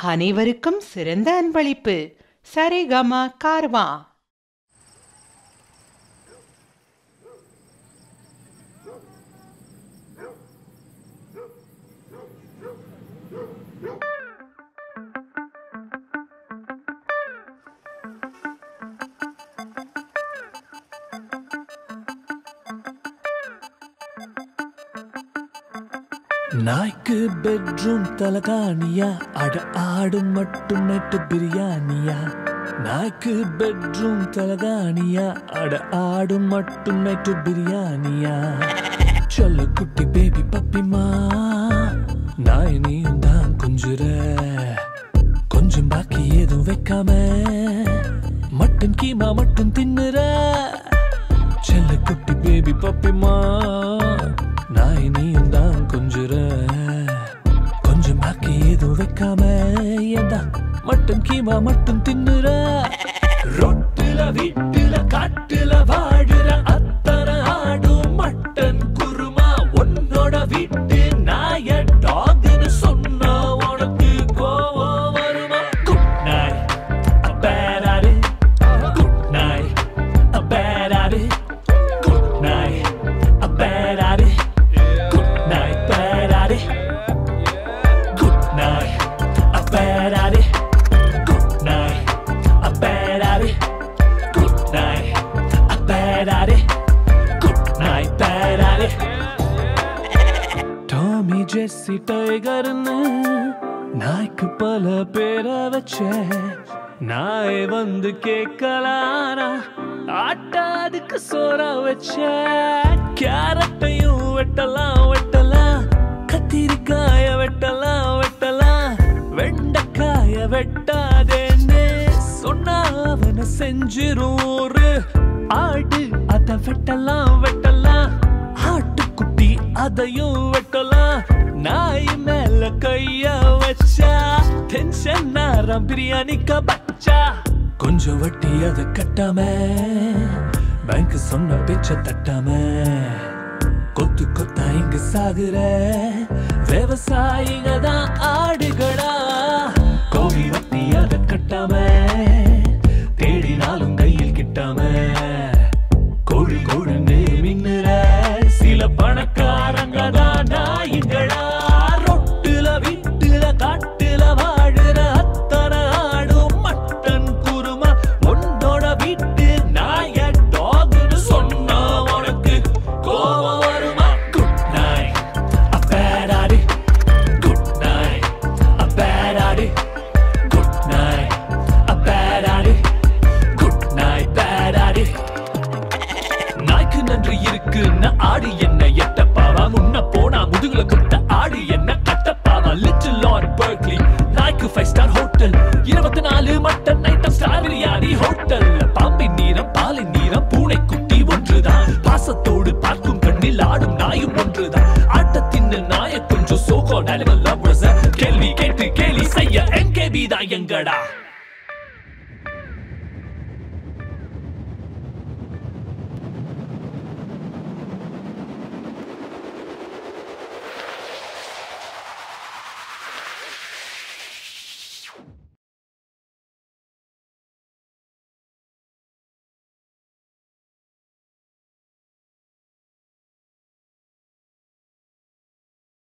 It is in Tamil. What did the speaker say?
அனைவருக்கும் சிறந்த அன்பளிப்பு சரிகம கார்வா நாய்க்கு பெட்ரூம் தலகாணியா அட ஆடு மட்டும் நைட்டு பிரியாணியா நாய்க்கு பெட்ரூம் தலகாணியா அட ஆடு மட்டும் நைட்டு பிரியாணியா சொல்ல குட்டி பேபி பப்பிமா நாய் நீயும் தான் கொஞ்சுற கொஞ்சம் பாக்கி ஏதும் வைக்காம மட்டன் கீமா மட்டும் தின்னுற செல்ல குட்டி பேபி பப்பிமா நாய் நீயும் தான் கொஞ்சுற கொஞ்சம் பாக்கி எதுவும் வைக்காம ஏண்டா மட்டன் கீமா மட்டும் தின்னுற ரொட்டுல வீட்டுல காட்டுல வாடுற அத்தனை ஆடும் மட்டன் குருமா உன்னோட வீட்டு நாய டாக்னு சொன்னா உனக்கு கோவம் வருமா குட் நாய் அப்பேராரு குட் நாய் அப்பேராரு குட் நாய் அப்பேராரு குட் நாய் பேராரு குட் நாய் அப்பேராரு குட் நாய் அப்பேராரு குட் நாய் அப்பேராரு குட் நாய் பேராரு டாமி ஜெஸ்ஸி டைகர்னு நாய்க்கு பல பேரை வச்ச நாய் வந்து கேட்கலானா ஆட்டாதுக்கு சோற வச்ச கேரட்டையும் வெட்டலாம் வெட்டலாம் கத்திரிக்காய வெட்டலாம் வெட்டலாம் வெண்டைக்காய வெட்டாதேன்னு சொன்னா அவனை செஞ்சிரும் ஒரு ஆடு அத வெட்டலாம் வெட்டலாம் ஆட்டுக்குட்டி அதையும் வெட்டலாம் நாய் மேல கைய வச்சா டென்ஷன் நேரம் பிரியாணிக்க பச்சா கொஞ்சம் வட்டி அதை கட்டாம பேங்க் சொன்ன பேச்ச தட்டாம கொத்து கொத்தா இங்க சாகுற விவசாயிங்க தான் ஆடுகளா கோழி வட்டி அதை கட்டாம தேடினாலும் கையில் கிட்டாம கோழி கோழுன்னு மின்னுற சில பணக்காரங்க தான் நாய்களா ரொட்டுல வீட்டுல காட்டுல வாழுற அத்தனை ஆடும் மட்டன் குருமா உன்னோட வீட்டு நாய டாக்னு சொன்னா உனக்கு கோவம் வருமா குட் நாய் அப்பேடாடி குட் நாய் அப்பேடாடி குட் நாய் அப்பேடாடி குட் நாய் பேடாடி நாய்க்கு நன்றி இருக்குன்னு ஆடு என்ன எட்டப்பாவா முன்ன போனா முதுகுல குத்த ஆடு என்ன கட்டப்பாவா லிட்டில் லார்ட் பர்க்லி நாய்க்கு ஃபைவ் ஸ்டார் ஹோட்டல் இருபத்தி நாலு mutton item star biryani hotel பாம்பின் நீரம் பாலின் நீரம் பூனை குட்டி ஒன்றுதான் பாசத்தோடு பார்க்கும் கண்ணில் ஆடும் நாயும் ஒன்றுதான் ஆட்டத்தின் நாய கொஞ்சம் சோகோ அனிமல் லவ்வர்ஸ் கேள்வி கேட்டு கேலி செய்ய என்கேபி தான் எங்கடா